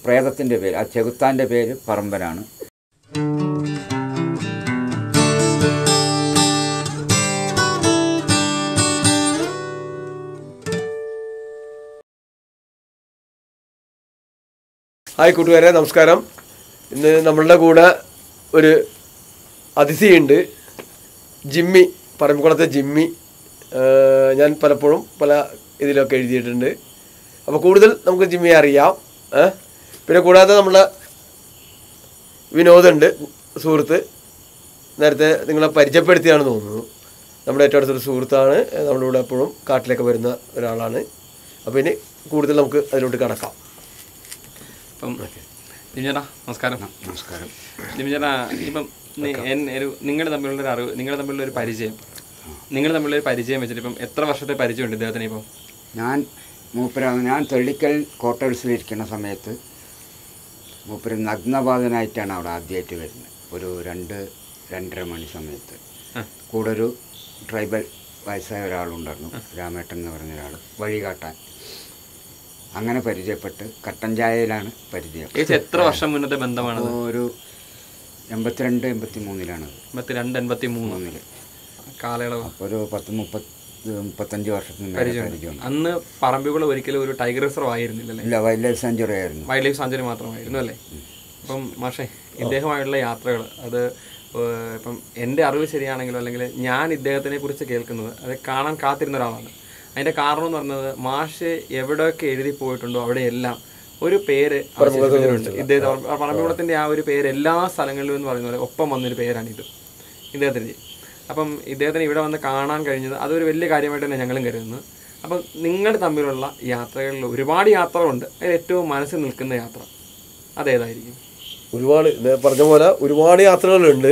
പ്രേതത്തിൻ്റെ പേര് ആ ചെകുത്താൻ്റെ പേര് പറമ്പനാണ് ഹായ് കൂട്ടുകാരെ നമസ്കാരം ഇന്ന് നമ്മളുടെ കൂടെ ഒരു അതിഥിയുണ്ട് ജിമ്മി പറമ്പിക്കുളത്തെ ജിമ്മി ഏഹ് ഞാൻ പലപ്പോഴും പല ഇതിലൊക്കെ എഴുതിയിട്ടുണ്ട് അപ്പോൾ കൂടുതൽ നമുക്ക് ജിമ്മിയെ അറിയാം ഏഹ് പിന്നെ കൂടാതെ നമ്മളെ വിനോദുണ്ട് സുഹൃത്ത് നേരത്തെ നിങ്ങളെ പരിചയപ്പെടുത്തിയാണെന്ന് തോന്നുന്നു നമ്മുടെ ഏറ്റവും അടുത്തൊരു സുഹൃത്താണ് നമ്മുടെ കൂടെ എപ്പോഴും കാട്ടിലേക്ക് വരുന്ന ഒരാളാണ് അപ്പോൾ ഇനി കൂടുതൽ നമുക്ക് അതിലോട്ട് കടക്കാം ഇപ്പം ജിമിചേട്ടാ നമസ്കാരം നമസ്കാരം ജിമിചേട്ടാ ഇപ്പം നി- എൻ- ഒരു നിങ്ങൾ തമ്മിലുള്ള ഒരു അറിവ് നിങ്ങൾ തമ്മിലുള്ള ഒരു പരിചയം നിങ്ങൾ തമ്മിലുള്ള ഒരു പരിചയം വെച്ചിട്ട് ഇപ്പം എത്ര വർഷത്തെ പരിചയമുണ്ട് ഇദ്ദേഹത്തിന് ഇപ്പം ഞാൻ മൂപ്പര ഞാൻ തെള്ളിക്കൽ ക്വാർട്ടേഴ്സിലിരിക്കുന്ന സമയത്ത് മൂപ്പര് നഗ്നപാതനായിട്ടാണ് അവിടെ ആദ്യമായിട്ട് വരുന്നത് ഒരു രണ്ട് രണ്ടര മണി സമയത്ത് ആ. കൂടെ ഒരു ട്രൈബൽ വയസ്സായ ഒരാളുണ്ടായിരുന്നു രാമേട്ടൻ എന്ന് പറഞ്ഞ ഒരാൾ വഴി കാട്ടാൻ അങ്ങനെ പരിചയപ്പെട്ട് കട്ടൻ ചായയിലാണ് പരിചയം ഏകദേശം എത്ര വർഷം മുന്നത്തെ ബന്ധമാണത് അപ്പോൾ ഒരു എൺപത്തിരണ്ട് എൺപത്തി മൂന്നിലാണത് എൺപത്തി രണ്ട് എൺപത്തി മൂന്ന് മൂന്നില് കാലയളവ് അപ്പോൾ ഒരു പത്ത് മുപ്പത് മുപ്പത്തഞ്ച് വർഷത്തിന് മേലെ പരിചയമുണ്ട് പരിചയമുണ്ട് അന്ന് പറമ്പിക്കുളം ഒരിക്കലും ഒരു ടൈഗർ റിസർവ് ആയിരുന്നില്ലല്ലേ ഇല്ല വൈൽഡ് ലൈഫ് സെഞ്ചുറി ആയിരുന്നു വൈൽഡ് ലൈഫ് സാഞ്ചുറി മാത്രമായിരുന്നു അല്ലേ അപ്പം മാഷേ ഇദ്ദേഹമായുള്ള യാത്രകൾ അത് ഏഹ്, ഇപ്പം എൻ്റെ അറിവ് ശരിയാണെങ്കിലോ അല്ലെങ്കിൽ ഞാൻ ഇദ്ദേഹത്തിനെ കുറിച്ച് കേൾക്കുന്നത് അത് കാണാൻ കാത്തിരുന്ന ഒരാളാണ് അതിൻ്റെ കാരണം എന്ന് പറഞ്ഞത് മാഷ് എവിടെയൊക്കെ എഴുതി പോയിട്ടുണ്ടോ അവിടെയെല്ലാം ഒരു പേര് അവശേഷിപ്പിച്ചിട്ടുണ്ട് ഇദ്ദേഹത്തെ പറമ്പിക്കുളത്തിൻ്റെ ആ ഒരു പേര് എല്ലാ സ്ഥലങ്ങളിലും എന്ന് പറയുന്ന പോലെ ഒപ്പം വന്നൊരു പേരാണിത് ഇദ്ദേഹത്തിൻ്റെ അപ്പം ഇദ്ദേഹത്തിന് ഇവിടെ വന്ന് കാണാൻ കഴിഞ്ഞത് അതൊരു വലിയ കാര്യമായിട്ട് തന്നെ ഞങ്ങളും കരുതുന്നു അപ്പം നിങ്ങൾ തമ്മിലുള്ള യാത്രകളിൽ ഒരുപാട് യാത്രകളുണ്ട് അതിൽ ഏറ്റവും മനസ്സിൽ നിൽക്കുന്ന യാത്ര അതേതായിരിക്കും ഒരുപാട് ഇത് പറഞ്ഞ പോലെ ഒരുപാട് യാത്രകളുണ്ട്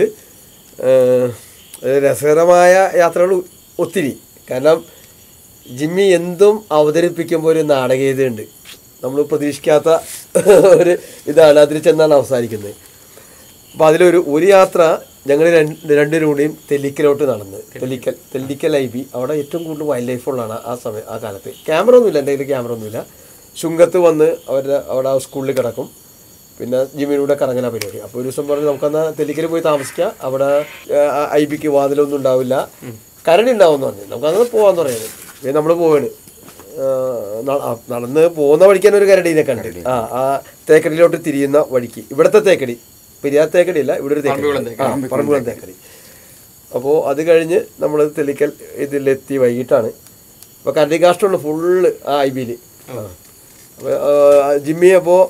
ഏഹ് അത് രസകരമായ യാത്രകൾ ഒത്തിരി കാരണം ജിമ്മി എന്തും അവതരിപ്പിക്കുമ്പോൾ ഒരു നാടകീയതയുണ്ട് നമ്മൾ പ്രതീക്ഷിക്കാത്ത ഒരു ഇതാണ് അതിൽ ചെന്നാണ് അവസാനിക്കുന്നത് അപ്പോൾ അതിലൊരു ഒരു യാത്ര ഞങ്ങൾ രണ്ട് രണ്ടുപേരും കൂടിയും തെല്ലിക്കലോട്ട് നടന്ന് തെല്ലിക്കൽ തെല്ലിക്കൽ ഐ ബി അവിടെ ഏറ്റവും കൂടുതൽ വൈൽഡ് ലൈഫ് ഉള്ളതാണ് ആ സമയം ആ കാലത്ത് ക്യാമറ ഒന്നുമില്ല എൻ്റെ കയ്യിൽ ക്യാമറ ഒന്നുമില്ല ശുങ്കത്ത് വന്ന് അവരുടെ അവിടെ ആ സ്കൂളിൽ കിടക്കും പിന്നെ ജിമ്മിലൂടെ കറങ്ങല പരിപാടി അപ്പോൾ ഒരു ദിവസം പറഞ്ഞ് നമുക്കെന്നാ തെല്ലിക്കൽ പോയി താമസിക്കാം അവിടെ ഐ ബിക്ക് വാതിലൊന്നും ഉണ്ടാവില്ല കരടി ഉണ്ടാവുമെന്ന് പറഞ്ഞു നമുക്കങ്ങനെ പോകാമെന്ന് പറയുന്നത് പിന്നെ നമ്മൾ പോവാണ് ആ, ന- ആ, നടന്ന് പോകുന്ന വഴിക്ക് തന്നെ ഒരു കരടീനെ കണ്ട് ആ ആ തേക്കടിയിലോട്ട് തിരിയുന്ന വഴിക്ക് ഇവിടുത്തെ തേക്കടി പെരിയാർ തേക്കടി അല്ല ഇവിടെ ഒരു തേക്കടി ആ പറമ്പുകുളം തേക്കടി അപ്പോൾ അത് കഴിഞ്ഞ് നമ്മൾ തെളിക്കൽ ഇതിലെത്തി വൈകിട്ടാണ് അപ്പോൾ കരടി കാഷ്ടമുള്ള ഫുള്ള് ആ ഐ ബിയിൽ അപ്പോൾ ജിമ്മി അപ്പോൾ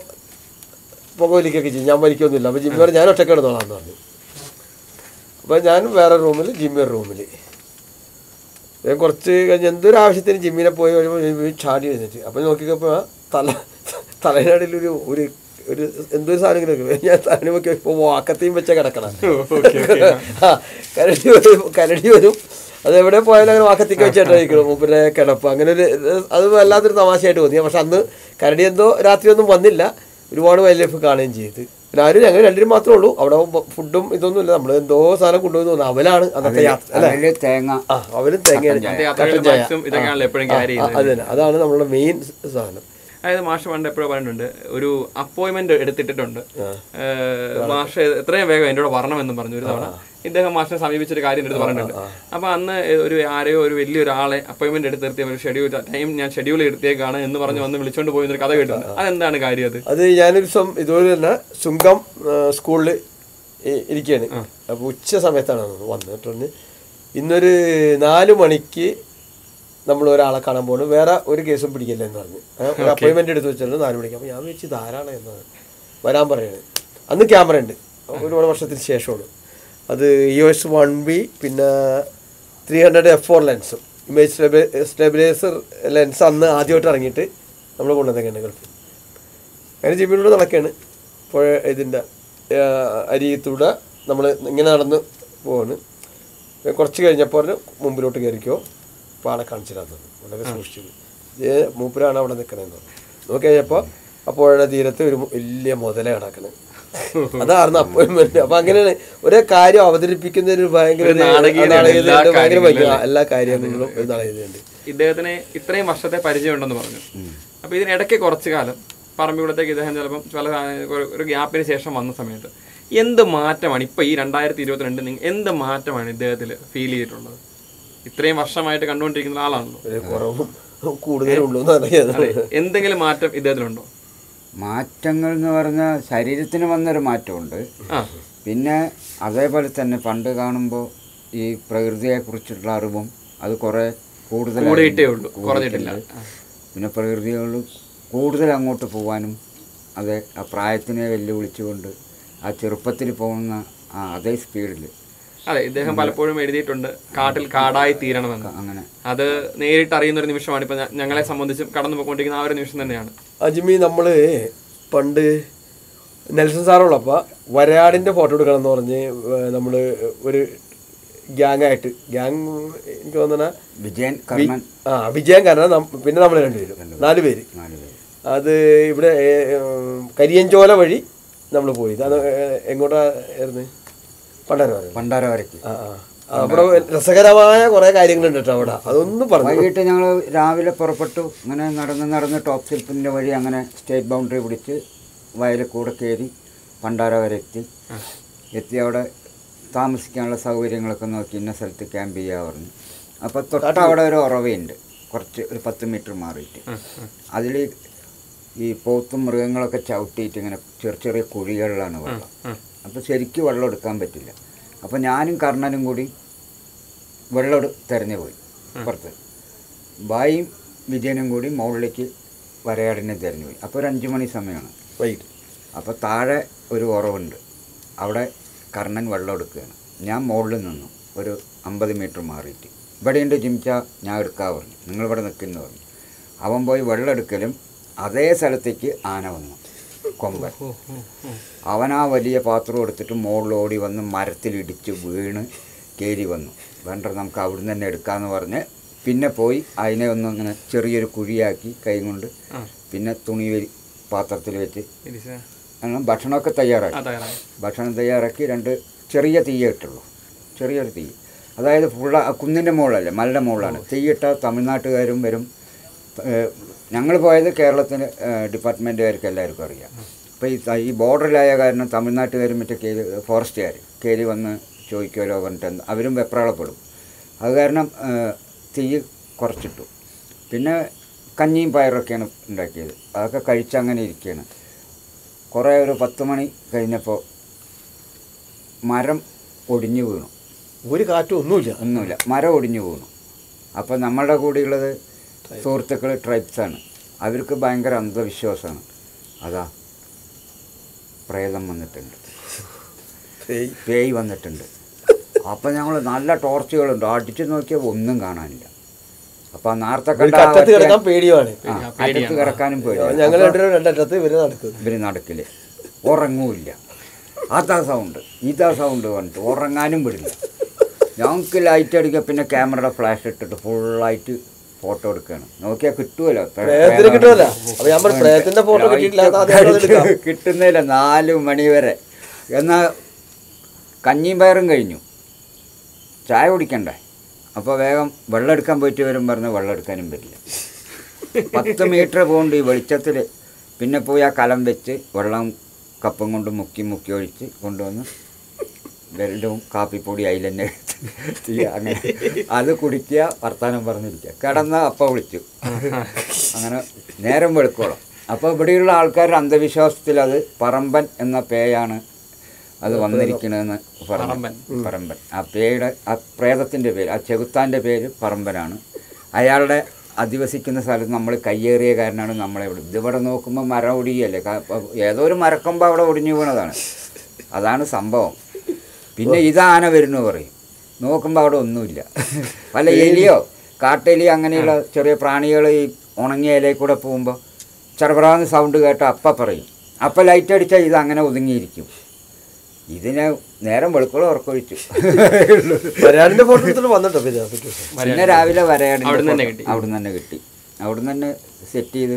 പുക വലിക്കൊക്കെ ചെയ്യും ഞാൻ വലിക്കൊന്നുമില്ല അപ്പോൾ ജിമ്മി പറഞ്ഞു ഞാൻ ഒറ്റക്ക് കിടന്നോളാന്ന് പറഞ്ഞു അപ്പോൾ ഞാൻ വേറെ റൂമിൽ ജിമ്മി ഒരു റൂമിൽ ഞാൻ കുറച്ച് കഴിഞ്ഞ് എന്തൊരു ആവശ്യത്തിന് ജിമ്മിനെ പോയി വരുമ്പോൾ ജിമ്മി ചാടി എഴുന്നേറ്റ് അപ്പോൾ നോക്കിയപ്പോൾ തല തലയിനടിയിൽ ഒരു ഒരു ഒരു എന്തൊരു സാധനം ഇങ്ങനെ വെക്കും. ഞാൻ തലയിൽ നോക്കി ഇപ്പോൾ വാക്കത്തെയും വെച്ച കിടക്കണം ആ കരടി വരും കരടി വരും അത് എവിടെ പോയാലും അങ്ങനെ വാക്കത്തേക്ക് വെച്ചിട്ടായിരിക്കണം മൂപ്പരെ കിടപ്പ് അങ്ങനെ ഒരു അത് വല്ലാത്തൊരു തമാശയായിട്ട് തോന്നി പക്ഷെ അന്ന് കരടി എന്തോ രാത്രി ഒന്നും വന്നില്ല ഒരുപാട് വൈൽഡ് ലൈഫ് കാണുകയും ചെയ്ത് പിന്നെ ആരും ഞങ്ങൾ രണ്ടിനും മാത്രമേ ഉള്ളൂ അവിടെ ഫുഡും ഇതൊന്നുമില്ല നമ്മൾ എന്തോ സാധനം കൊണ്ടുപോയി തോന്നുന്നു അവലാണ് അന്നത്തെ യാത്ര അല്ലേ അതില് തേങ്ങ ആ അവരും തേങ്ങയാണ് അന്നത്തെ യാത്രകളിൽ മാക്സിമം ഇതൊക്കെയാണല്ലോ എപ്പോഴും ക്യാരി ആ, അത് തന്നെ അതാണ് നമ്മളുടെ മെയിൻ സാധനം അതായത് മാഷ് പണ്ട് എപ്പോഴും പറഞ്ഞിട്ടുണ്ട് ഒരു അപ്പോയിന്റ്മെന്റ് എടുത്തിട്ടുണ്ട് ഏഹ് മാഷ് എത്രയും വേഗം എൻ്റെ കൂടെ വരണമെന്നും പറഞ്ഞു ഒരു തവണ ഇദ്ദേഹം മാഷിനെ സമീപിച്ചൊരു കാര്യം എടുത്ത് പറഞ്ഞിട്ടുണ്ട് അപ്പൊ അന്ന് ഒരു ആരെയോ ഒരു വലിയൊരാളെ അപ്പോയിന്റ്മെന്റ് എടുത്ത് നിർത്തിയ ഒരു ഷെഡ്യൂൾ ടൈം ഞാൻ ഷെഡ്യൂൾ എടുത്തേക്കാണ് എന്ന് പറഞ്ഞ് വന്ന് വിളിച്ചോണ്ട് പോയി എന്നൊരു കഥ കേട്ടിട്ടുണ്ട് അതെന്താണ് കാര്യം അത് അത് ഞാനൊരു ദിവസം ഇതുപോലെ തന്നെ ശുങ്കം സ്കൂളിൽ ഇരിക്കുകയാണ് അപ്പോൾ ഉച്ച സമയത്താണ് വന്നത് വന്നിട്ട് പറഞ്ഞ് ഇന്നൊരു നാല് മണിക്ക് നമ്മൾ ഒരാളെ കാണാൻ പോകുന്നു വേറെ ഒരു കേസും പിടിക്കില്ല എന്ന് പറഞ്ഞു ഏ, ഒരു അപ്പോയിൻമെന്റ് എടുത്ത് വെച്ചിട്ടുണ്ട് നാല് മണിക്ക് അപ്പോൾ ഞാൻ വെച്ച് ധാരാളം എന്നാണ് വരാൻ പറയുന്നത് അന്ന് ക്യാമറ ഉണ്ട് ഒരുപാട് വർഷത്തിന് ശേഷമാണ് അത് ഇ എസ് വൺ ബി പിന്നെ ത്രീ ഹൺഡ്രഡ് എഫ് ഫോർ ലെൻസും ഇമേജ് സ്റ്റെബിലൈസർ ലെൻസ് അന്ന് ആദ്യമായിട്ട് ഇറങ്ങിയിട്ട് നമ്മൾ കൊണ്ടുവന്നേക്കാണ് ഗൾഫിൽ അങ്ങനെ ജിമ്മിലൂടെ നടക്കുകയാണ് പുഴ ഇതിൻ്റെ അരിയത്തൂടെ നമ്മൾ ഇങ്ങനെ നടന്ന് പോവാണ് കുറച്ച് കഴിഞ്ഞപ്പോൾ പറഞ്ഞു മുമ്പിലോട്ട് കയറിക്കോ അപ്പോൾ ആളെ കാണിച്ചില്ലാന്ന് വളരെ സൂക്ഷിച്ചു ഇത് മൂപ്പരാണ് അവിടെ നിൽക്കണമെന്ന് പറഞ്ഞു നോക്കി കഴിഞ്ഞപ്പോൾ അപ്പോഴത്തെ തീരത്ത് ഒരു വലിയ മുതല കിടക്കണത് അതായിരുന്നു അപ്പോയിൻമെന്റ് അപ്പൊ അങ്ങനെയാണ് ഒരേ കാര്യം അവതരിപ്പിക്കുന്നതിന് ഭയങ്കര ഒരു നാടകീയതയാണ് നാടകീയതയുണ്ട്, എല്ലാ ഭയങ്കര കാര്യങ്ങളിലും ഭംഗിയാ. എല്ലാ കാര്യങ്ങളിലും ഒരു നാടകീയതയുണ്ട് ഇദ്ദേഹത്തിന് ഇത്രയും വർഷത്തെ പരിചയം ഉണ്ടെന്ന് പറഞ്ഞു അപ്പൊ ഇതിനിടയ്ക്ക് കുറച്ചു കാലം പറമ്പിലത്തേക്ക് ഇദ്ദേഹം ചിലപ്പം ചില ഒരു- ഒരു ഗ്യാപ്പിന് ശേഷം വന്ന സമയത്ത് എന്ത് മാറ്റമാണ് ഇപ്പൊ ഈ രണ്ടായിരത്തി ഇരുപത്തിരണ്ട് നിങ്ങൾ എന്ത് മാറ്റമാണ് ഇദ്ദേഹത്തിൽ ഫീൽ ചെയ്തിട്ടുള്ളത് ഇത്രയും വർഷമായിട്ട് കണ്ടുകൊണ്ടിരിക്കുന്ന ആളാണല്ലോ ഒരു കുറവും കൂടുതലും ഉള്ളൂ എന്ന് അറിയാം അതെ എന്തെങ്കിലും മാറ്റം ഇദ്ദേഹത്തിലുണ്ടോ മാറ്റങ്ങൾ എന്ന് പറഞ്ഞാൽ ശരീരത്തിന് വന്നൊരു മാറ്റമുണ്ട് ആ പിന്നെ അതേപോലെ തന്നെ പണ്ട് കാണുമ്പോൾ ഈ പ്രകൃതിയെക്കുറിച്ചുള്ള അറിവും അത് കുറേ കൂടുതൽ കൂടിയിട്ടേ ഉള്ളൂ കുറഞ്ഞിട്ടില്ല ആ. പിന്നെ പ്രകൃതിയോട് കൂടുതൽ അങ്ങോട്ട് പോകാനും അതെ ആ പ്രായത്തിനെ വെല്ലുവിളിച്ചുകൊണ്ട് ആ ചെറുപ്പത്തിൽ പോകുന്ന ആ അതേ സ്പീഡിൽ അതെ ഇദ്ദേഹം പലപ്പോഴും എഴുതിയിട്ടുണ്ട് കാട്ടിൽ കാടായി തീരണമെന്ന് അങ്ങനെ അത് നേരിട്ട് അറിയുന്ന ഒരു നിമിഷമാണ് ഇപ്പൊ ഞ- ഞങ്ങളെ സംബന്ധിച്ചും കടന്നു പോയിക്കൊണ്ടിരിക്കുന്ന ആ ഒരു നിമിഷം തന്നെയാണ് അജ്മി നമ്മൾ പണ്ട് നെൽസൺ സാറുള്ളപ്പോൾ വരയാടിൻ്റെ ഫോട്ടോ എടുക്കണം എന്ന് പറഞ്ഞ് നമ്മൾ ഒരു ഗ്യാങ് ആയിട്ട് ഗ്യാങ് എനിക്ക് തോന്നണ വിജയൻ കർണൻ ആ വിജയൻ കാരണം നം- പിന്നെ നമ്മൾ രണ്ടുപേരും നാല് പേര് നാല് പേര് അത് ഇവിടെ ഏ, ഉം, കരിയഞ്ചോല വഴി നമ്മൾ പോയി അത് എങ്ങോട്ടാ ആയിരുന്നു പണ്ടാരം പറയുന്നത് പണ്ടാര വരയ്ക്ക് ആ ആ ആ, അവിടെ രസകരമായ കുറേ കാര്യങ്ങളുണ്ട് കേട്ടോ അവിടെ അതൊന്നും പറഞ്ഞു വൈകിട്ട് ഞങ്ങൾ രാവിലെ പുറപ്പെട്ടു ഇങ്ങനെ നടന്ന് നടന്ന് ടോപ്പ് സിൽപ്പിൻ്റെ വഴി അങ്ങനെ സ്റ്റേറ്റ് ബൗണ്ടറി പിടിച്ച് വയലിൽ കൂടെ കയറി പണ്ടാര വരെ എത്തി എത്തി അവിടെ താമസിക്കാനുള്ള സൗകര്യങ്ങളൊക്കെ നോക്കി ഇന്ന സ്ഥലത്ത് ക്യാമ്പ് ചെയ്യാൻ പറഞ്ഞു അപ്പോൾ തൊട്ട് അവിടെ ഒരു ഉറവയുണ്ട് കുറച്ച് ഒരു പത്ത് മീറ്റർ മാറിയിട്ട് അതിൽ ഈ പോത്തും മൃഗങ്ങളൊക്കെ ചവിട്ടിയിട്ട് ഇങ്ങനെ ചെറിയ ചെറിയ കുഴികളിലാണ് വെള്ളം അപ്പോൾ ശരിക്കും വെള്ളം എടുക്കാൻ പറ്റില്ല അപ്പോൾ ഞാനും കർണനും കൂടി വെള്ളം എടു- തെരഞ്ഞു പോയി പുറത്ത് ബായും വിജയനും കൂടി മുകളിലേക്ക് വരയാടിനെ തെരഞ്ഞു പോയി അപ്പോൾ ഒരു അഞ്ച് മണി സമയമാണ് വൈകിട്ട് അപ്പോൾ താഴെ ഒരു ഉറവുണ്ട് അവിടെ കർണൻ വെള്ളം എടുക്കുകയാണ് ഞാൻ മുകളിൽ നിന്നു ഒരു അമ്പത് മീറ്റർ മാറിയിട്ട് ഇവിടെയുണ്ട് ജിംച്ച ഞാൻ എടുക്കാൻ പറഞ്ഞു നിങ്ങളിവിടെ നിൽക്കുന്നു പറഞ്ഞു അവൻ പോയി വെള്ളം എടുക്കലും അതേ സ്ഥലത്തേക്ക് ആന വന്നു കൊമ്പൻ അവൻ ആ വലിയ പാത്രം എടുത്തിട്ട് മുകളിൽ ഓടി വന്ന് മരത്തിലിടിച്ച് വീണ് കയറി വന്നു വേണ്ട നമുക്ക് അവിടുന്ന് തന്നെ എടുക്കാമെന്ന് പറഞ്ഞ് പിന്നെ പോയി അതിനെ ഒന്ന് ഇങ്ങനെ ചെറിയൊരു കുഴിയാക്കി കൈ കൊണ്ട് പിന്നെ തുണി വരി- പാത്രത്തിൽ വെച്ച് ഇരിച്ച- അങ്ങനെ ഭക്ഷണമൊക്കെ തയ്യാറാക്കി ആ തയ്യാറായി ഭക്ഷണം തയ്യാറാക്കി രണ്ട് ചെറിയ തീയേ ഇട്ടുള്ളൂ ചെറിയൊരു തീ അതായത് ഫുള്ള കുന്നിൻ്റെ മുകളിലല്ലേ മലയുടെ മുകളിലാണ് തീയിട്ട തമിഴ്നാട്ടുകാരും വരും ഞങ്ങൾ പോയത് കേരളത്തിന് ഡിപ്പാർട്ട്മെൻറ്റുകാർക്ക് എല്ലാവർക്കും അറിയാം അപ്പോൾ ഈ ത- ഈ ബോർഡറിലായ കാരണം തമിഴ്നാട്ടുകാരും മറ്റേ കയറി ഫോറസ്റ്റുകാർ കയറി വന്ന് ചോദിക്കുമല്ലോ പറഞ്ഞിട്ട് എന്ത് അവരും വെപ്രാളപ്പെടും അത് കാരണം ഏഹ്, തീ കുറച്ചിട്ടു പിന്നെ കഞ്ഞിയും പയറൊക്കെയാണ് ഉണ്ടാക്കിയത് അതൊക്കെ കഴിച്ച് അങ്ങനെ ഇരിക്കുകയാണ് കുറേ ഒരു പത്ത് മണി കഴിഞ്ഞപ്പോൾ മരം ഒടിഞ്ഞു വീണു ഒരു കാറ്റും ഒന്നുമില്ല ഒന്നുമില്ല മരം ഒടിഞ്ഞു വീണു അപ്പോൾ നമ്മളുടെ കൂടെയുള്ളത് സുഹൃത്തുക്കൾ ട്രൈബ്സാണ് അവർക്ക് ഭയങ്കര അന്ധവിശ്വാസമാണ് അതാ പ്രേതം വന്നിട്ടുണ്ട് ഏയ്, പേയ് വന്നിട്ടുണ്ട് അപ്പം ഞങ്ങൾ നല്ല ടോർച്ചുകളുണ്ട് അടിച്ചു നോക്കിയാൽ ഒന്നും കാണാനില്ല അപ്പം നേരത്തെ ഒരു കണ്ട ആ കറ്റത്ത് ഒറ്റ- കിടക്കാൻ പേടിയാണ് ആ, അറ്റത്ത് കിടക്കാനും പേടിയാണ് ഞങ്ങൾ രണ്ടുപേരും രണ്ടറ്റത്ത് ഇവര് നടക്കും ഇവർ നടക്കില്ല ഉറങ്ങൂല്ല അതാ സൗണ്ട് ഇതാ സൗണ്ട് പറഞ്ഞിട്ട് ഉറങ്ങാനും വിടില്ല ഞങ്ങൾക്ക് ലൈറ്റ് അടിക്കുക പിന്നെ ക്യാമറയുടെ ഫ്ലാഷ് ഇട്ടിട്ട് ഫുള്ളായിട്ട് ഫോട്ടോ എടുക്കുകയാണ് നോക്കിയാൽ കിട്ടുമല്ലോ പ്രേതത്തിന് കിട്ടുമല്ലോ അപ്പൊ ഞാൻ പറഞ്ഞു പ്രേതത്തിന്റെ ഫോട്ടോ കിട്ടിയിട്ടില്ല അത് ആദ്യം അത് എടുക്കാം കിട്ടുന്നില്ല നാല് മണി വരെ എന്നാൽ കഞ്ഞിയും പയറും കഴിഞ്ഞു ചായ കുടിക്കണ്ടേ അപ്പോൾ വേഗം വെള്ളം എടുക്കാൻ പോയിട്ട് വരും പറഞ്ഞ് വെള്ളം എടുക്കാനും പറ്റില്ല പത്ത് മീറ്റർ പോകുന്നുണ്ട് ഈ വെളിച്ചത്തിൽ പിന്നെ പോയി ആ കലം വെച്ച് വെള്ളം കപ്പും കൊണ്ട് മുക്കി മുക്കി ഒഴിച്ച് കൊണ്ടുവന്ന് വെല്ലവും കാപ്പിപ്പൊടി അതിൽ തന്നെ തീ അങ്ങനെ അത് കുടിക്കുക വർത്താനം പറഞ്ഞിരിക്കുക കിടന്ന അപ്പം വിളിച്ചു അങ്ങനെ നേരം വെളുക്കോളം അപ്പോൾ ഇവിടെയുള്ള ആൾക്കാരുടെ അന്ധവിശ്വാസത്തിൽ അത് പറമ്പൻ എന്ന പേയാണ് അത് വന്നിരിക്കണമെന്ന് പറഞ്ഞു പറമ്പൻ. പറമ്പൻ ആ പേയുടെ ആ പ്രേതത്തിൻ്റെ പേര് ആ ചെകുത്താൻ്റെ പേര് പറമ്പനാണ് അയാളുടെ അധിവസിക്കുന്ന സ്ഥലത്ത് നമ്മൾ കയ്യേറിയ കാരനാണ് നമ്മളെ ഇവിടെ ഇതിവിടെ നോക്കുമ്പോൾ മരം ഒടിയല്ലേ ക- ഏതോ ഒരു മരക്കൊമ്പ് അവിടെ ഒടിഞ്ഞു വീണതാണ് അതാണ് സംഭവം പിന്നെ ഇതാന വരുന്നു പറയും നോക്കുമ്പോൾ അവിടെ ഒന്നുമില്ല വല്ല എലിയോ കാട്ടെലി അങ്ങനെയുള്ള ചെറിയ പ്രാണികൾ ഈ ഉണങ്ങിയ ഇലയിൽ കൂടെ പോകുമ്പോൾ ചെറുപ്രാന്ന് സൗണ്ട് കേട്ടാൽ അപ്പം പറയും അപ്പം ലൈറ്റ് അടിച്ചാൽ ഇത് അങ്ങനെ ഒതുങ്ങിയിരിക്കും ഇതിനെ നേരം വെളുക്കോളം ഉറക്കൊഴിച്ചു വരാടിന്റെ ഫോട്ടോ എടുത്തിട്ട് വന്നിട്ടോ പിന്നെ പിറ്റേ ദിവസം. പിന്നെ രാവിലെ വരയാടിൻ്റെ അവിടുന്ന് തന്നെ ഫോട്ടോ കിട്ടി. അവിടുന്ന് തന്നെ കിട്ടി അവിടുന്ന് തന്നെ സെറ്റ് ചെയ്ത്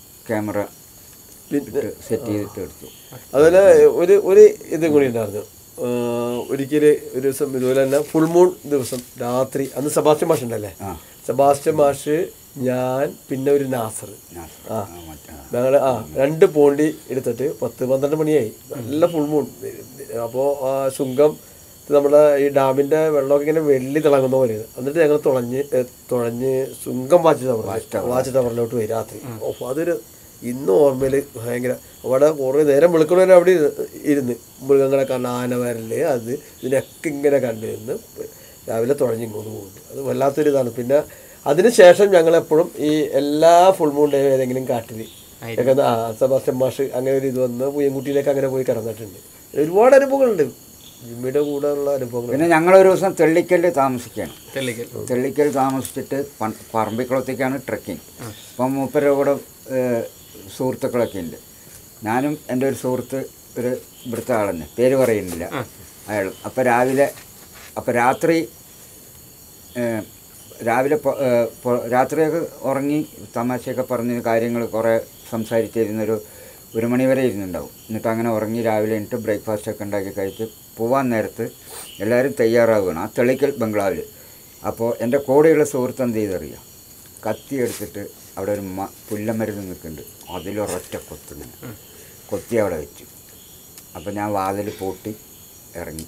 ക്യാമറ പിന്നെ സെറ്റ് ചെയ്തിട്ട് എടുത്തു അതുപോലെ ഒരു ഒരു ഇതും കൂടി ഉണ്ടായിരുന്നു ഒരിക്കൽ ഒരു ദിവസം ഇതുപോലെ തന്നെ ഫുൾ മൂൺ ദിവസം രാത്രി അന്ന് സെബാസ്റ്റ്യൻ മാഷ് ഉണ്ടല്ലേ ആ. സെബാസ്റ്റ്യൻ മാഷ് ഞാൻ പിന്നെ ഒരു നാസർ നാസർ. ആ ആ, മറ്റേ, ആ. ഞങ്ങൾ ആ രണ്ട് പോണ്ടി എടുത്തിട്ട് പത്ത് പന്ത്രണ്ട് മണിയായി നല്ല ഫുൾ മൂൺ അപ്പോൾ ആ ശുങ്കം നമ്മുടെ ഈ ഡാമിൻ്റെ വെള്ളമൊക്കെ ഇങ്ങനെ വെള്ളി തിളങ്ങുന്ന പോലെ എന്നിട്ട് ഞങ്ങൾ തുളഞ്ഞ് ഏ, തുഴഞ്ഞ് ശുങ്കം വാച്ച് ടവർ വാച്ച് ടവറിലോട്ട് പോയി രാത്രി ഓ അതൊരു ഇന്നും ഓർമ്മയിൽ ഭയങ്കര അവിടെ കുറേ നേരം വെളുക്കണവരെ അവിടെ ഇരുന്ന് ഇരുന്ന് മൃഗങ്ങളെ കണ്ട് ആന വരല് അത് ഇതിനൊക്കെ ഇങ്ങനെ കണ്ടിരുന്ന് രാവിലെ തുഴഞ്ഞ് ഇങ്ങോട്ട് പോകുന്നു അത് വല്ലാത്തൊരു ഇതാണ് പിന്നെ അതിനുശേഷം ഞങ്ങൾ എപ്പോഴും ഈ എല്ലാ ഫുൾ മൂൺ ഡേ ഏതെങ്കിലും കാട്ടിൽ ഒക്കെ ആ സെബാസ്റ്റ്യൻ മാഷ് അങ്ങനെ ഒരു ഇത് വന്ന് പുയ്യൻകുട്ടിയിലേക്ക് അങ്ങനെ പോയി കിടന്നിട്ടുണ്ട് ഒരുപാട് അനുഭവങ്ങളുണ്ട് ജിമ്മിയുടെ കൂടെ ഉള്ള അനുഭവങ്ങൾ പിന്നെ ഞങ്ങളൊരു ദിവസം തെള്ളിക്കലിൽ താമസിക്കുകയാണ് തെള്ളിക്കൽ തെള്ളിക്കൽ താമസിച്ചിട്ട് പ- പറമ്പിക്കുളത്തേക്കാണ് ട്രക്കിങ് അപ്പം മൂപ്പരുടെ കൂടെ ഏഹ്, സുഹൃത്തുക്കളൊക്കെ ഉണ്ട് ഞാനും എൻ്റെ ഒരു സുഹൃത്ത് ഒരു ഇവിടുത്തെ ആളെന്നെ പേര് പറയുന്നില്ല അയാൾ അപ്പോൾ രാവിലെ അപ്പോൾ രാത്രി ഏഹ്, രാവിലെ പൊ- ഏഹ്, പൊ- രാത്രിയൊക്കെ ഉറങ്ങി തമാശയൊക്കെ പറഞ്ഞ് കാര്യങ്ങൾ കുറേ സംസാരിച്ചിരുന്നൊരു ഒരു മണി വരെ ഇരുന്നുണ്ടാവും എന്നിട്ട് അങ്ങനെ ഉറങ്ങി രാവിലെ എന്നിട്ട് ബ്രേക്ക്ഫാസ്റ്റ് ഒക്കെ ഉണ്ടാക്കി കഴിച്ച് പോവാൻ നേരത്ത് എല്ലാവരും തയ്യാറാവുകയാണ് ആ തെളിക്കൽ ബംഗ്ലാവിൽ അപ്പോൾ എൻ്റെ കൂടെയുള്ള സുഹൃത്ത് എന്ത് ചെയ്തറിയാം കത്തി എടുത്തിട്ട് അവിടെ ഒരു മ പുല്ലമരുന്ന് നിൽക്കുന്നുണ്ട് അതിലൊരൊറ്റ കൊത്തുങ്ങനെ കൊത്തി അവിടെ വെച്ചു അപ്പോൾ ഞാൻ വാതിൽ പൂട്ടി ഇറങ്ങി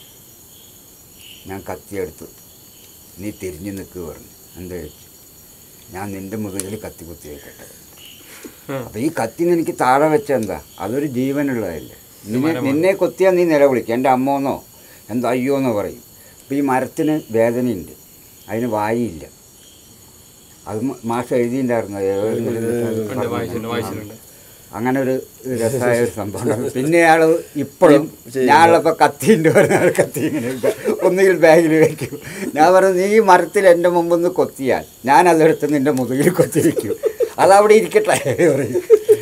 ഞാൻ കത്തിയെടുത്തു നീ തിരിഞ്ഞു നിൽക്കുക പറഞ്ഞു എന്താ ചോദിച്ചു ഞാൻ നിൻ്റെ മുതുകിൽ കത്തി കുത്തി വെക്കട്ടെ അപ്പം ഈ കത്തിന്ന് എനിക്ക് താഴെ വെച്ച എന്താ അതൊരു ജീവനുള്ളതല്ലേ നിന്നെ നിന്നെ കൊത്തിയാൽ നീ നിലവിളിക്കും എൻ്റെ അമ്മോന്നോ എന്തോ അയ്യോന്നോ പറയും അപ്പം ഈ മരത്തിന് വേദനയുണ്ട് അതിന് വായിയില്ല അത് മ- മാഷ് എഴുതിയിട്ടുണ്ടായിരുന്നു ഉണ്ട് വായിച്ചിട്ടുണ്ട് വായിച്ചിട്ടുണ്ട് അങ്ങനെ ഒരു രസമായ ഒരു സംഭവം പിന്നെ അയാൾ ഇപ്പോഴും ഞാനുള്ളപ്പോൾ കത്തിൻ്റെ പറഞ്ഞ ആൾ കത്തി ഇങ്ങനെ ഇടുക. ഒന്നുകിൽ ബാഗിൽ വെക്കും ഞാൻ പറഞ്ഞു നീ ഈ മരത്തിൽ എൻ്റെ മുമ്പൊന്ന് കൊത്തിയാൽ ഞാൻ അതെടുത്ത് നിൻ്റെ മുതുകിൽ കൊത്തി വയ്ക്കും അതവിടെ ഇരിക്കട്ടെ പറയും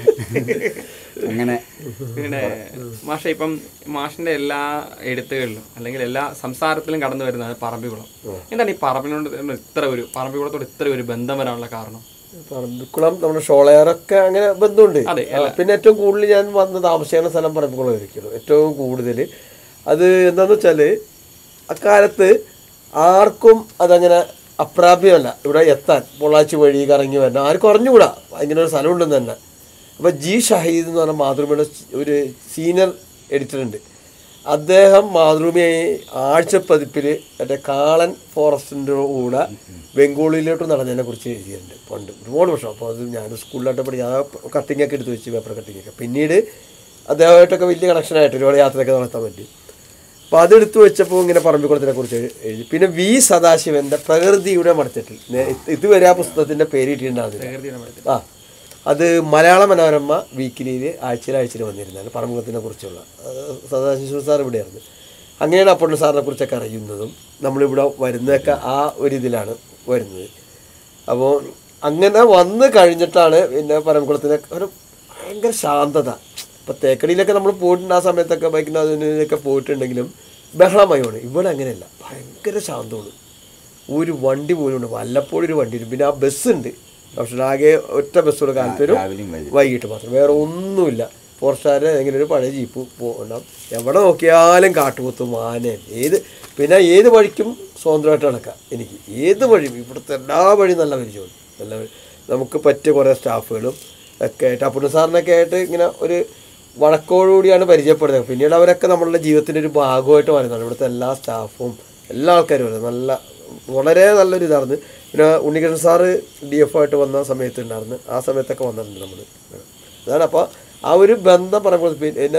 അങ്ങനെ പിന്നെ മാഷ ഇപ്പം മാഷിന്റെ എല്ലാ എഴുത്തുകളിലും അല്ലെങ്കിൽ എല്ലാ സംസാരത്തിലും കടന്നു വരുന്നതാണ് പറമ്പിക്കുളം എന്താണ് ഈ പറമ്പിനോട് ഇത്ര ഒരു പറമ്പിക്കുളത്തോട് ഇത്ര ഒരു ബന്ധം വരാനുള്ള കാരണം പറമ്പിക്കുളം നമ്മുടെ ഷോളയറൊക്കെ അങ്ങനെ ബന്ധമുണ്ട് അതെ, ആ, പിന്നെ ഏറ്റവും കൂടുതൽ ഞാൻ വന്ന് താമസിക്കുന്ന സ്ഥലം പറമ്പിക്കുളം ആയിരിക്കുള്ളൂ ഏറ്റവും കൂടുതൽ അത് എന്താന്ന് വെച്ചാല് അക്കാലത്ത് ആർക്കും അതങ്ങനെ അപ്രാപ്യമല്ല ഇവിടെ എത്താൻ പൊള്ളാച്ചി വഴി കറങ്ങി വരണം ആർക്കും അറിഞ്ഞുകൂടാ ഇങ്ങനെ ഒരു സ്ഥലമുണ്ടെന്ന് തന്നെ അപ്പോൾ ജി ഷഹീദ് എന്ന് പറഞ്ഞ മാതൃഭൂമിയുടെ ഒരു സീനിയർ എഡിറ്റർ ഉണ്ട് അദ്ദേഹം മാതൃഭൂമി ആഴ്ചപ്പതിപ്പിൽ മറ്റേ കാളൻ ഫോറസ്റ്റിൻ്റെ കൂടെ ബംഗാളിലോട്ട് നടന്നതിനെ കുറിച്ച് എഴുതിയിട്ടുണ്ട് പണ്ട് ഒരുപാട് വർഷം അപ്പോൾ അത് ഞാൻ സ്കൂളിലോട്ട് പഠി ആ കട്ടിങ്ങൊക്കെ എടുത്ത് വെച്ച് പേപ്പർ കട്ടിങ്ങൊക്കെ പിന്നീട് അദ്ദേഹമായിട്ടൊക്കെ വലിയ കണക്ഷനായിട്ട് ഒരുപാട് യാത്രയൊക്കെ നടത്താൻ പറ്റി അപ്പോൾ അതെടുത്ത് വെച്ചപ്പോൾ ഇങ്ങനെ പറമ്പിക്കുളത്തിനെ കുറിച്ച് എഴുതി പിന്നെ വി സദാശിവന്റെ പ്രകൃതിയുടെ മടത്തിട്ടിൽ നേ- ഇതുവരെ ആ പുസ്തകത്തിന്റെ പേര് ഇട്ടിട്ടുണ്ടായിരുന്നില്ല പ്രകൃതിയുടെ മരത്തിൽ ആ അത് മലയാള മനോരമ വീക്കിലിയിൽ ആഴ്ചയിൽ ആഴ്ചയിൽ വന്നിരുന്നതാണ് പറമ്പുളത്തിനെ കുറിച്ചുള്ള അത് സദാശിവ സാർ ഇവിടെയായിരുന്നു അങ്ങനെയാണ് അപ്പോൾ സാറിനെ കുറിച്ചൊക്കെ അറിയുന്നതും നമ്മളിവിടെ വരുന്നതൊക്കെ ആ ഒരു ഇതിലാണ് വരുന്നത് അപ്പോൾ അങ്ങനെ വന്ന് കഴിഞ്ഞിട്ടാണ് പിന്നെ പറമ്പുളത്തിനെ ഒരു ഭയങ്കര ശാന്തത ഇപ്പോൾ തേക്കടിയിലൊക്കെ നമ്മൾ പോയിട്ടുണ്ട് ആ സമയത്തൊക്കെ ബൈക്കിന് അതിനൊക്കെ പോയിട്ടുണ്ടെങ്കിലും ബഹളമയമാണ് ഇവിടെ അങ്ങനെയല്ല ഭയങ്കര ശാന്തമാണ് ഒരു വണ്ടി പോലും ഉണ്ട് വല്ലപ്പോഴും ഒരു വണ്ടി വരും പിന്നെ ആ ബസ്സുണ്ട് പക്ഷേ ആകെ ഒറ്റ ബസ്സുള്ള കാലത്ത് രാവിലെയും വൈകിട്ടും. വൈകിട്ട് മാത്രം വേറെ ഒന്നുമില്ല ഫോറസ്റ്റുകാർ എങ്ങനെ ഒരു പഴയ ജീപ്പ് പോകണം എവിടെ നോക്കിയാലും കാട്ടുപോത്തും ആനയും ഏത് പിന്നെ ഏത് വഴിക്കും സ്വതന്ത്രമായിട്ട് നടക്കാം എനിക്ക് ഏത് വഴിയും ഇവിടുത്തെ എല്ലാ വഴിയും നല്ല പരിചയമുണ്ട് നല്ല വഴി. നമുക്ക് പറ്റിയ കുറേ സ്റ്റാഫുകളും ഒക്കെ ആയിട്ട് അപ്പുണ്ണ സാറിനൊക്കെ ആയിട്ട് ഇങ്ങനെ ഒരു വഴക്കോടുകൂടിയാണ് പരിചയപ്പെടുന്നത് പിന്നീട് അവരൊക്കെ നമ്മളുടെ ജീവിതത്തിൻ്റെ ഒരു ഭാഗമായിട്ട് വരുന്നതാണ് ഇവിടുത്തെ എല്ലാ സ്റ്റാഫും എല്ലാ ആൾക്കാരും വരുന്നത് നല്ല വളരെ നല്ലൊരു ഇതായിരുന്നു പിന്നെ ഉണ്ണികൃഷ്ണൻ സാറ് ഡി എഫ് ആയിട്ട് വന്ന സമയത്ത് ഉണ്ടായിരുന്നു ആ സമയത്തൊക്കെ വന്നിട്ടുണ്ട് നമ്മൾ അതാണ് അപ്പോൾ ആ ഒരു ബന്ധം പറയുമ്പോൾ പിന്നെ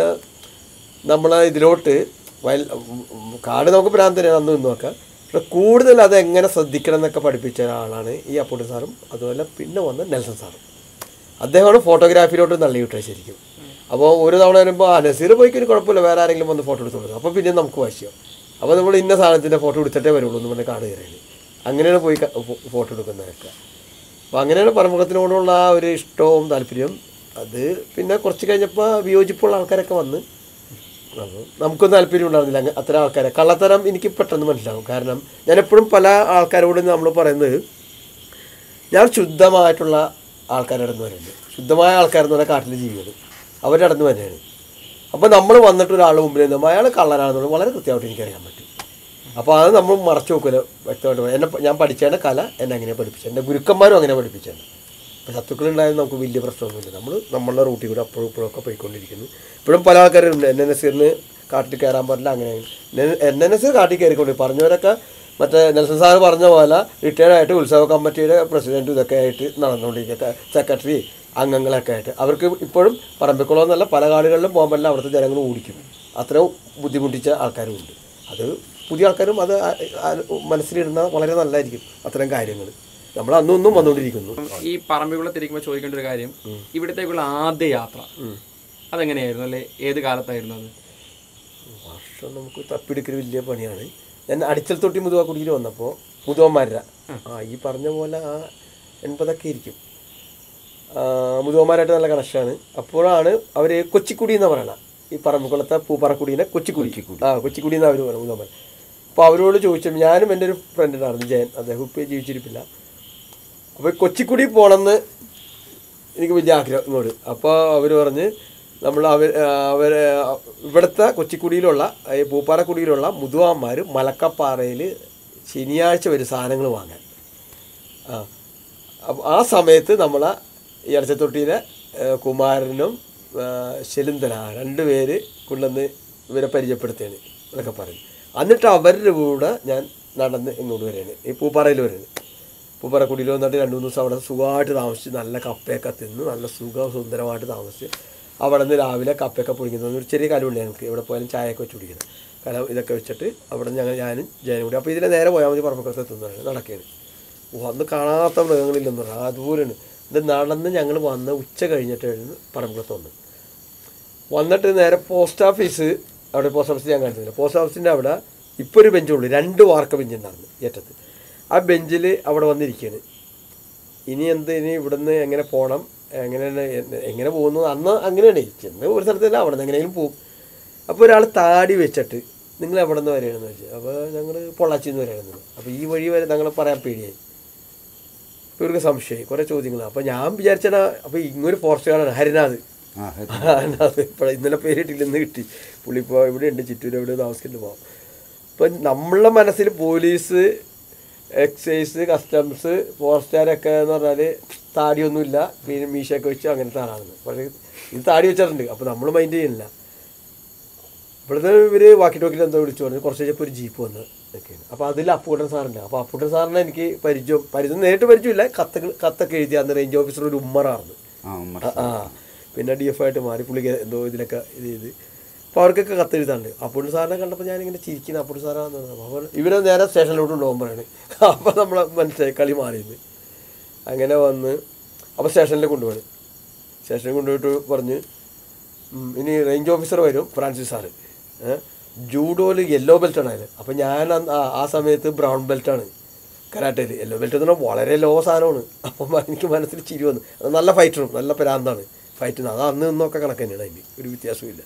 നമ്മൾ ഇതിലോട്ട് വയൽ കാട് നമുക്ക് ഭ്രാന്തനെയാണ് അന്ന് നിന്ന് നോക്കാം പക്ഷെ കൂടുതൽ അത് എങ്ങനെ ശ്രദ്ധിക്കണം എന്നൊക്കെ പഠിപ്പിച്ച ഒരാളാണ് ഈ അപ്പൂട്ടൻ സാറും അതുപോലെ പിന്നെ വന്ന നെൽസൺ സാറും അദ്ദേഹമാണ് ഫോട്ടോഗ്രാഫിയിലോട്ട് തള്ളിവിട്ടത് ശരിക്കും അപ്പോൾ ഒരു തവണ വരുമ്പോൾ ആ നസീർ പോയിക്കൊരു കുഴപ്പമില്ല വേറെ ആരെങ്കിലും വന്ന് ഫോട്ടോ എടുത്തു കൊടുക്കും അപ്പോൾ പിന്നെ നമുക്ക് വാശിയോ അപ്പോൾ നമ്മൾ ഇന്ന സാധനത്തിൻ്റെ ഫോട്ടോ എടുത്തിട്ടേ വരുള്ളൂ എന്ന് പറഞ്ഞ് കാണുകയാണ് അങ്ങനെയാണ് പോയി ക- ഫോ- ഫോട്ടോ എടുക്കുന്നതൊക്കെ അപ്പോൾ അങ്ങനെയാണ് പരമുഖത്തിനോടുള്ള ആ ഒരു ഇഷ്ടവും താല്പര്യവും അത് പിന്നെ കുറച്ച് കഴിഞ്ഞപ്പോൾ വിയോജിപ്പുള്ള ആൾക്കാരൊക്കെ വന്ന് അപ്പോൾ നമുക്കൊന്നും താല്പര്യം ഉണ്ടായിരുന്നില്ല അങ്ങ് അത്തരം ആൾക്കാരെ കള്ളത്തരം എനിക്ക് പെട്ടെന്ന് മനസ്സിലാവും കാരണം ഞാൻ എപ്പോഴും പല ആൾക്കാരോട് നമ്മൾ പറയുന്നത് ഞാൻ ശുദ്ധമായിട്ടുള്ള ആൾക്കാരുടെ അടുത്ത് വരുന്നത് ശുദ്ധമായ ആൾക്കാരെന്ന് പറഞ്ഞാൽ കാട്ടിൽ ജീവികൾ അവരുടെ അടുത്ത് തന്നെയാണ് അപ്പോൾ നമ്മൾ വന്നിട്ട് ഒരാളുടെ മുമ്പിൽ നിന്നും അയാൾ കള്ളനാണെന്നുള്ളത് വളരെ കൃത്യമായിട്ട് എനിക്കറിയാൻ പറ്റും അപ്പോൾ അത് നമ്മൾ മറച്ചു നോക്കില്ല വ്യക്തമായിട്ട് പറയും. എന്നെ എന്നെ പഠിച്ചതിൻ്റെ കല എന്നെ അങ്ങനെ പഠിപ്പിച്ചു എൻ്റെ ഗുരുക്കന്മാരും അങ്ങനെ പഠിപ്പിച്ചത് അപ്പോൾ ശത്രുക്കളുണ്ടായാലും നമുക്ക് വലിയ പ്രശ്നമൊന്നുമില്ല നമ്മൾ നമ്മളുടെ റൂട്ടിൽ കൂടെ അപ്പോഴും ഇപ്പോഴും ഒക്കെ പോയിക്കൊണ്ടിരിക്കുന്നു ഇപ്പോഴും പല ആൾക്കാരുണ്ട് എൻ എൻ എസ് സിന്ന് കാട്ടിൽ കയറാൻ പാടില്ല അങ്ങനെ എൻ എൻ എസ് കാട്ടിൽ കയറിക്കൊണ്ട് പറഞ്ഞവരൊക്കെ മറ്റേ നെൽസൺ സാറ് പറഞ്ഞ പോലെ റിട്ടയർഡ് ആയിട്ട് ഉത്സവ കമ്മിറ്റിയുടെ പ്രസിഡൻറ്റും ഇതൊക്കെ ആയിട്ട് നടന്നുകൊണ്ടിരിക്കുക സെക്രട്ടറി അംഗങ്ങളൊക്കെ ആയിട്ട് അവർക്ക് ഇപ്പോഴും പറമ്പിക്കുളം എന്നല്ല പല കാടുകളിലും പോകാൻ പറ്റില്ല അവിടുത്തെ ജനങ്ങൾ ഓടിക്കും അത്രയും ബുദ്ധിമുട്ടിച്ച ആൾക്കാരും ഉണ്ട് അത് പുതിയ ആൾക്കാരും അത് ആ- ആ- മനസ്സിലിടുന്ന വളരെ നല്ലതായിരിക്കും അത്തരം കാര്യങ്ങൾ നമ്മൾ അന്നും ഇന്നും വന്നുകൊണ്ടിരിക്കുന്നു ഈ പറമ്പിക്കുളത്തിരിക്കുമ്പോൾ ചോദിക്കേണ്ട ഒരു കാര്യം ഇവിടത്തേക്കുള്ള ആദ്യ യാത്ര അതെങ്ങനെയായിരുന്നു അല്ലെ ഏത് കാലത്തായിരുന്നു അത് വർഷം നമുക്ക് തപ്പിയെടുക്കൽ വലിയ പണിയാണ് ഞാൻ അടിച്ചൽ തൊട്ടി മുതുവാക്കുടിയിൽ വന്നപ്പോൾ മുതുവന്മാരുടെ ആ ഈ പറഞ്ഞ പോലെ ആ എൺപതൊക്കെ ഇരിക്കും ആ, മുതുവന്മാരായിട്ട് നല്ല കണക്ഷനാണ് അപ്പോഴാണ് അവർ കൊച്ചിക്കുടി എന്ന് പറയണത് ഈ പറമ്പുകുളത്തെ പൂപ്പാറക്കുടീനെ കൊച്ചിക്കുടി ആ കൊച്ചിക്കുടി എന്ന് അവർ പറയണം മുതുവന്മാർ അപ്പോൾ അവരോട് ചോദിച്ചു ഞാനും എൻ്റെ ഒരു ഫ്രണ്ട് ഉണ്ടായിരുന്നു ജയൻ അദ്ദേഹം ഇപ്പോൾ ജീവിച്ചിരിപ്പില്ല അപ്പോൾ കൊച്ചിക്കുടി പോകണമെന്ന് എനിക്ക് വലിയ ആഗ്രഹം ഇങ്ങോട്ട് അപ്പോൾ അവർ പറഞ്ഞ് നമ്മൾ അവർ അവർ ഇവിടുത്തെ കൊച്ചിക്കുടിയിലുള്ള ഈ പൂപ്പാറക്കുടിയിലുള്ള മുതുവാന്മാർ മലക്കപ്പാറയിൽ ശനിയാഴ്ച വരും സാധനങ്ങൾ വാങ്ങാൻ ആ അപ്പൊ ആ സമയത്ത് നമ്മൾ ഈ അടച്ചത്തൊട്ടിയിലെ ഏഹ്, കുമാരനും ഏഹ്, ശെലിന്തന രണ്ട് പേര് കൊണ്ടുവന്ന് ഇവരെ പരിചയപ്പെടുത്തുകയാണ് എന്നൊക്കെ പറയും എന്നിട്ട് അവരുടെ കൂടെ ഞാൻ നടന്ന് ഇങ്ങോട്ട് വരികയാണ് ഈ പൂപ്പാറയിൽ വരുന്നത് പൂപ്പാറക്കുടിയിൽ വന്നിട്ട് രണ്ട് മൂന്ന് ദിവസം അവിടെ സുഖമായിട്ട് താമസിച്ച് നല്ല കപ്പയൊക്കെ തിന്ന് നല്ല സുഖ സുന്ദരമായിട്ട് താമസിച്ച് അവിടെ നിന്ന് രാവിലെ കപ്പയൊക്കെ പൊടിക്കുന്നത് ഒരു ചെറിയ കലമുണ്ട് ഞങ്ങൾക്ക് എവിടെ പോയാലും ചായയൊക്കെ വെച്ച് കുടിക്കുന്നത് കല ഇതൊക്കെ വെച്ചിട്ട് അവിടെ ഞങ്ങൾ ഞാനും ജയനും കൂടി അപ്പോൾ ഇതിനെ നേരെ പോയാൽ മതി പറമ്പൊക്കെ എത്തുന്നതാണ് നടക്കുകയാണ് ഓ അന്ന് കാണാത്ത മൃഗങ്ങളില്ലെന്ന് പറഞ്ഞു അതുപോലെയാണ് ഇത് നടന്ന് ഞങ്ങൾ വന്ന് ഉച്ച കഴിഞ്ഞിട്ടായിരുന്നു പറമ്പുളത്ത് വന്ന് വന്നിട്ട് നേരെ പോസ്റ്റ് ഓഫീസ് അവിടെ പോസ്റ്റ് ഓഫീസ് ഞാൻ കാണിച്ചില്ല പോസ്റ്റ് ഓഫീസിൻ്റെ അവിടെ ഇപ്പോൾ ഒരു ബെഞ്ചുള്ളൂ രണ്ട് വാർക്ക ബെഞ്ച് ഉണ്ടായിരുന്നു ഏറ്റത്ത് ആ ബെഞ്ചിൽ അവിടെ വന്നിരിക്കുകയാണ് ഇനി എന്ത് ഇനി ഇവിടുന്ന് എങ്ങനെ പോകണം എങ്ങനെയാണ് എന്ത്- എങ്ങനെ പോകുന്നു അന്ന് അങ്ങനെയാണ് ചെന്ന് ഒരു സ്ഥലത്തല്ല അവിടെ നിന്ന് എങ്ങനെയെങ്കിലും പോകും അപ്പോൾ ഒരാൾ താടി വെച്ചിട്ട് നിങ്ങൾ എവിടെ നിന്ന് വരികയാണെന്ന് ചോദിച്ചു അപ്പോൾ ഞങ്ങൾ പൊള്ളാച്ചിയിൽ നിന്ന് വരികയാണെന്ന് അപ്പോൾ ഈ വഴി വരെ ഞങ്ങൾ പറയാൻ പേടിയായി അപ്പോൾ ഇവർക്ക് സംശയമായി കുറേ ചോദ്യങ്ങളാണ് അപ്പോൾ ഞാൻ വിചാരിച്ചാൽ അപ്പോൾ ഇങ്ങൊരു ഫോറസ്റ്റ് ഗാർഡാണ് ഹരിനാഥ് ആ ഹരി. ഹരിനാഥ് ഇപ്പോൾ ഇന്നലെ പേരിട്ടില്ല ഇന്ന് കിട്ടി പുള്ളി ഇപ്പോൾ ഇവിടെ ഉണ്ട് ചിറ്റൂർ എവിടെ താമസിച്ചിട്ട് പോകാം ഇപ്പം നമ്മളുടെ മനസ്സിൽ പോലീസ് എക്സൈസ് കസ്റ്റംസ് ഫോറസ്റ്റുകാരൊക്കെ എന്ന് പറഞ്ഞാൽ താടിയൊന്നുമില്ല പിന്നെ മീശയൊക്കെ വെച്ച് അങ്ങനത്തെ ആളാണെന്ന് പക്ഷേ ഇത് താടി വെച്ചിട്ടുണ്ട് അപ്പോൾ നമ്മൾ മൈൻഡ് ചെയ്യുന്നില്ല ഇവിടുന്ന് ഇവർ വാക്കി ടോക്കിൽ എന്തോ വിളിച്ചു പറഞ്ഞു കുറച്ച് കഴിഞ്ഞപ്പോൾ ഒരു ജീപ്പ് വന്ന് ഒക്കെയാണ് അപ്പോൾ അതിൽ അപ്പൂട്ടൻ സാറുണ്ട് അപ്പോൾ അപ്പൂട്ടൻ സാറിനെ എനിക്ക് പരിചയം പരിചയം നേരിട്ട് പരിചയമില്ല കത്തുകൾ കത്തൊക്കെ എഴുതി അന്ന് റേഞ്ച് ഓഫീസർ ഒരു ഉമ്മറായിരുന്നു ആ ഉമ്മർ ആ, ആ പിന്നെ ഡി എഫ് ആയിട്ട് മാറി പുള്ളിക്ക് എന്തോ ഇതിലൊക്കെ ഇത് ചെയ്ത് അപ്പോൾ അവർക്കൊക്കെ കത്തെഴുതാണ്ട് അപ്പുണ്ണി സാറിനെ കണ്ടപ്പോൾ ഞാനിങ്ങനെ ചിരിക്കുന്നു അപ്പുണ്ണി സാറാന്ന് പറഞ്ഞു അപ്പോൾ ഇവരെ നേരെ സ്റ്റേഷനിലോട്ട് കൊണ്ടുപോകാൻ പറയാണ് അപ്പോൾ നമ്മൾ മനസ്സിലായി കളി മാറിയെന്ന് അങ്ങനെ വന്ന് അപ്പോൾ സ്റ്റേഷനിൽ കൊണ്ടുപോയി സ്റ്റേഷനിൽ കൊണ്ടുപോയിട്ട് പറഞ്ഞ് ഉം, ഇനി റേഞ്ച് ഓഫീസർ വരും ഫ്രാൻസിസ് സാറ് ജൂഡോയിൽ യെല്ലോ ബെൽറ്റാണ് അതിൽ അപ്പോൾ ഞാൻ അന്ന് ആ- ആ സമയത്ത് ബ്രൗൺ ബെൽറ്റാണ് കരാട്ടയിൽ യെല്ലോ ബെൽറ്റ് എന്ന് പറഞ്ഞാൽ വളരെ ലോ സാധനമാണ് അപ്പം എനിക്ക് മനസ്സിൽ ചിരി വന്നു അത് നല്ല ഫൈറ്ററും നല്ല പരാന്താണ് ഫൈറ്റ് അത് അന്ന് ഇന്നൊക്കെ കണക്ക് തന്നെയാണ് അതിന് ഒരു വ്യത്യാസമില്ല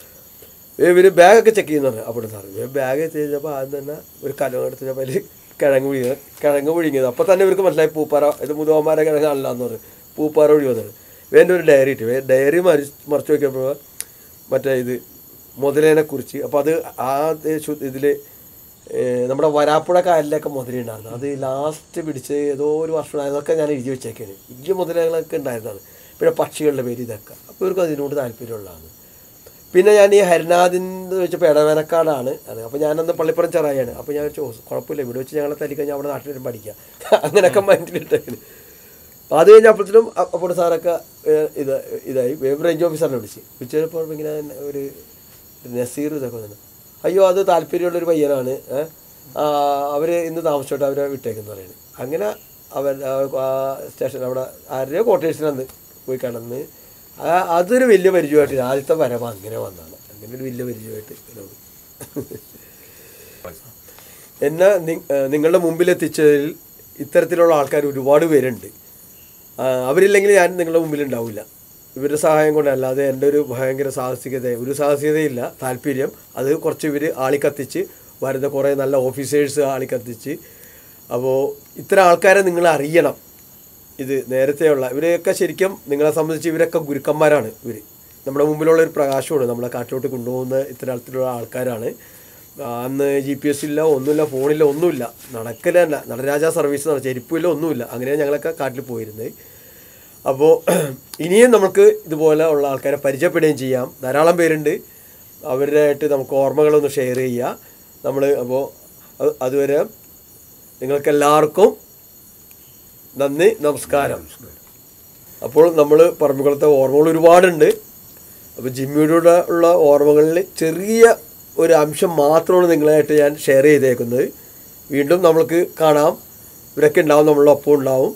ഇവർ ബാഗൊക്കെ ചെക്ക് ചെയ്യുന്നുണ്ട് അപ്പോൾ സാറ് ഇവർ ബാഗ് ചെയ്തപ്പോൾ ആദ്യം തന്നെ ഒരു കലം എടുത്തപ്പോൾ അതിൽ കിഴങ്ങ് പിഴിയുക കിഴങ്ങ് പിഴിഞ്ഞത് അപ്പോൾ തന്നെ ഇവർക്ക് മനസ്സിലായി പൂപ്പാറ ഇത് മുതുവന്മാരെ കിഴങ്ങല്ല എന്ന് പറഞ്ഞു പൂപ്പാറ ഒഴിവന്നത് വേണ്ട ഒരു ഡയറി ഇട്ട് വേ- ഡയറി മറി മറിച്ച് നോക്കിയപ്പോൾ മറ്റേ ഇത് മുതലേനെ കുറിച്ച് അപ്പോൾ അത് ആ ഇതിൽ നമ്മുടെ വരാപ്പുഴ കായലിലൊക്കെ മുതലുണ്ടായിരുന്നു അത് ലാസ്റ്റ് പിടിച്ച് ഏതോ ഒരു വർഷം അതൊക്കെ ഞാൻ എഴുതി വെച്ചേക്കാണ് വലിയ മുതലകളൊക്കെ ഉണ്ടായിരുന്നതാണ് പിന്നെ പക്ഷികളുടെ പേര് ഇതൊക്കെ അപ്പോൾ ഇവർക്ക് അതിനോട് താല്പര്യമുള്ളതാണ് പിന്നെ ഞാൻ ഈ ഹരിനാഥിന്ന് വെച്ചപ്പോൾ ഇടവേനക്കാടാണ് അത് അപ്പോൾ ഞാനന്ന് പള്ളിപ്പുറം ചെറായാണ് അപ്പോൾ ഞാൻ വെച്ചു "ഓ, കുഴപ്പമില്ല ഇവിടെ വെച്ച് ഞങ്ങളെ തല്ലിക്കഴിഞ്ഞാൽ അവിടെ നാട്ടിൽ വരും പഠിക്കാം അങ്ങനെയൊക്കെ മൈൻഡിലിട്ടാണ് അപ്പോൾ അത് കഴിഞ്ഞപ്പോഴത്തേനും അപ്പോൾ സാറൊക്കെ ഏഹ്, ഇത് ഇതായി വേവ് റേഞ്ച് ഓഫീസറിനെ വിളിച്ച് വിളിച്ചപ്പോൾ ഇങ്ങനെ ഒരു നസീർ ഇതൊക്കെ വന്നു അയ്യോ അത് താല്പര്യമുള്ളൊരു പയ്യനാണ് അവർ ഇന്ന് താമസിച്ചോട്ട് അവരെ വിട്ടേക്കെന്ന് പറയുന്നത് അങ്ങനെ അവൻ ആ സ്റ്റേഷൻ അവിടെ ആരുടെയോ ക്വാർട്ടേഴ്സിനന്ന് പോയി കിടന്ന് ആ അതൊരു വലിയ പരിചയമായിട്ട് ആദ്യത്തെ വരവ് അങ്ങനെ വന്നതാണ് അങ്ങനെ ഒരു വലിയ പരിചയമായിട്ട് ഇങ്ങനെ വന്നു. എന്നെ നി- ഏഹ് നിങ്ങളുടെ മുമ്പിലെത്തിച്ചതിൽ ഇത്തരത്തിലുള്ള ആൾക്കാർ ഒരുപാട് പേരുണ്ട് ആ, അവരില്ലെങ്കിൽ ഞാൻ നിങ്ങളുടെ മുമ്പിൽ ഉണ്ടാവില്ല ഇവരുടെ സഹായം കൊണ്ടല്ലാതെ എൻ്റെ ഒരു ഭയങ്കര സാഹസികത ഒരു സാഹസികതയില്ല താല്പര്യം അത് കുറച്ച് ഇവർ ആളിക്കത്തിച്ച് വരുന്ന കുറേ നല്ല ഓഫീസേഴ്സ് ആളിക്കത്തിച്ച് അപ്പോൾ ഇത്തരം ആൾക്കാരെ നിങ്ങൾ അറിയണം ഇത് നേരത്തെയുള്ള ഇവരെയൊക്കെ ശരിക്കും നിങ്ങളെ സംബന്ധിച്ച് ഇവരൊക്കെ ഗുരുക്കന്മാരാണ് ഇവർ നമ്മുടെ മുമ്പിലുള്ള ഒരു പ്രകാശമാണ് നമ്മളെ കാട്ടിലോട്ട് കൊണ്ടുപോകുന്ന ഇത്തരത്തിലുള്ള ആൾക്കാരാണ് ആ, അന്ന് ജി പി എസ് ഇല്ല ഒന്നുമില്ല ഫോണില്ല ഒന്നുമില്ല നടക്കല തന്നെ നടരാജ സർവീസ് നട ചെരുപ്പില്ല ഒന്നുമില്ല അങ്ങനെയാണ് ഞങ്ങളൊക്കെ കാട്ടിൽ പോയിരുന്നത് അപ്പോൾ ഇനിയും നമുക്ക് ഇതുപോലെ ഉള്ള ആൾക്കാരെ പരിചയപ്പെടുകയും ചെയ്യാം ധാരാളം പേരുണ്ട് അവരുടെ ആയിട്ട് നമുക്ക് ഓർമ്മകളൊന്ന് ഷെയർ ചെയ്യുക നമ്മൾ അപ്പോൾ അതുവരെ നിങ്ങൾക്ക് എല്ലാവർക്കും നന്ദി നമസ്കാരം അപ്പോൾ നമ്മൾ പറമ്പിക്കുളത്തെ ഓർമ്മകൾ ഒരുപാടുണ്ട് അപ്പോൾ ജിമ്മിയുടെ ഉള്ള ഓർമ്മകളിൽ ചെറിയ ഒരു അംശം മാത്രമാണ് നിങ്ങളായിട്ട് ഞാൻ ഷെയർ ചെയ്തേക്കുന്നത് വീണ്ടും നമ്മൾക്ക് കാണാം ഇവരൊക്കെ ഉണ്ടാവും നമ്മളുടെ ഒപ്പം ഉണ്ടാവും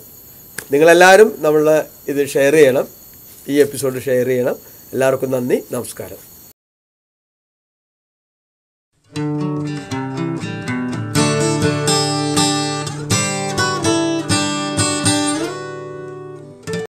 നിങ്ങളെല്ലാവരും നമ്മളെ ഇത് ഷെയർ ചെയ്യണം ഈ എപ്പിസോഡ് ഷെയർ ചെയ്യണം എല്ലാവർക്കും നന്ദി നമസ്കാരം